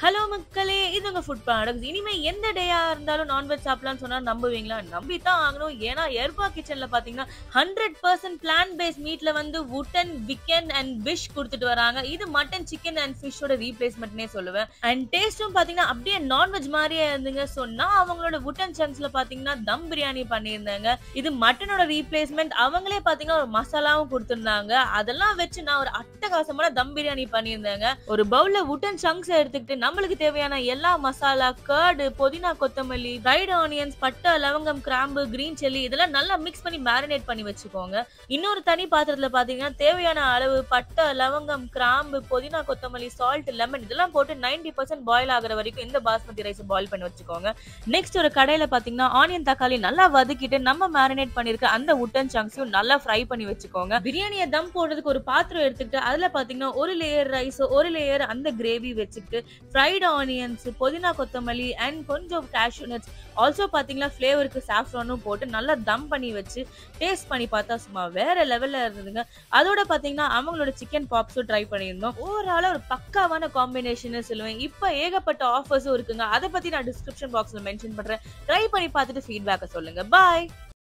hello மக்களே இது உங்க ஃபுட் ப்ராடக்ட்ஸ் இனிமே எந்த டேயா இருந்தாலும் நான்வெஜ் சாப்பிடலாம்னு சொன்னா நம்புவீங்களா நம்பி தான் ஆகணும் ஏன்னா எர்பா கிச்சன்ல பாத்தீங்கன்னா ஹண்ட்ரட் பர்சன்ட் பிளான் பேஸ் மீட்ல வந்து உட்டன் விக்கன் அண்ட் பிஷ் கொடுத்துட்டு வராங்க இது மட்டன் சிக்கன் அண்ட் ஃபிஷ்ஷோட ரீப்ளேஸ்மெண்ட்னே சொல்லுவேன் அண்ட் டேஸ்ட்டும் பாத்தீங்கன்னா அப்படியே நான்வெஜ் மாதிரியே இருந்துங்க ஸோ நான் அவங்களோட உட்டன் சங்க்ஸ்ல பாத்தீங்கன்னா தம் பிரியாணி பண்ணியிருந்தாங்க இது மட்டனோட ரீப்ளேஸ்மெண்ட் அவங்களே பாத்தீங்கன்னா ஒரு மசாலாவும் கொடுத்துருந்தாங்க அதெல்லாம் வச்சு நான் ஒரு அட்டகாசமான தம் பிரியாணி பண்ணியிருந்தேங்க ஒரு பவுல்ல உட்டன் சங்க்ஸ் எடுத்துக்கிட்டு நம்மளுக்கு தேவையான எல்லா மசாலா கர்டு புதினா கொத்தமல்லி ஃப்ரைட் ஆனியன்ஸ் பட்டை லவங்கம் கிராம்பு கிரீன் சில்லி இதெல்லாம் நல்லா மிக்ஸ் பண்ணி மேரினேட் பண்ணி வச்சுக்கோங்க இன்னொரு தனி பாத்திரத்துல பாத்தீங்கன்னா தேவையான அளவு பட்டை லவங்கம் கிராம்பு புதினா கொத்தமல்லி சால்ட் லெமன் இதெல்லாம் போட்டு நைன்டி பர்சன்ட் பாயில் ஆகுற வரைக்கும் இந்த பாஸ்மதி ரைஸ் பாயில் பண்ணி வச்சுக்கோங்க நெக்ஸ்ட் ஒரு கடையில பாத்தீங்கன்னா ஆனியன் தக்காளி நல்லா வதக்கிட்டு நம்ம மேரினேட் பண்ணிருக்க அந்த உட்டன் சங்க்ஸையும் நல்லா ஃப்ரை பண்ணி வச்சுக்கோங்க பிரியாணியை தம் போடுறதுக்கு ஒரு பாத்திரம் எடுத்துக்கிட்டு அதுல பாத்தீங்கன்னா ஒரு லேயர் ரைஸ் ஒரு லேயர் அந்த கிரேவி வச்சுக்கிட்டு ஃப்ரைட் ஆனியன்ஸ் புதினா கொத்தமல்லி அண்ட் கொஞ்சம் கேஷ்யூ நட்ஸ் ஆல்சோ பாத்தீங்கன்னா ஃப்ளேவருக்கு சாஃப்ரானும் போட்டு நல்லா தம் பண்ணி வச்சு டேஸ்ட் பண்ணி பார்த்தா சும்மா வேற லெவல்ல இருந்ததுங்க அதோட பாத்தீங்கன்னா அவங்களோட சிக்கன் பாப்ஸும் ட்ரை பண்ணியிருந்தோம் ஓவரால ஒரு பக்காவான காம்பினேஷன் சொல்லுவேன் இப்போ ஏகப்பட்ட ஆஃபர்ஸும் இருக்குங்க அதை பத்தி நான் டிஸ்கிரிப்ஷன் பாக்ஸ்ல மென்ஷன் பண்றேன் ட்ரை பண்ணி பார்த்துட்டு ஃபீட்பேக்கை சொல்லுங்க பாய்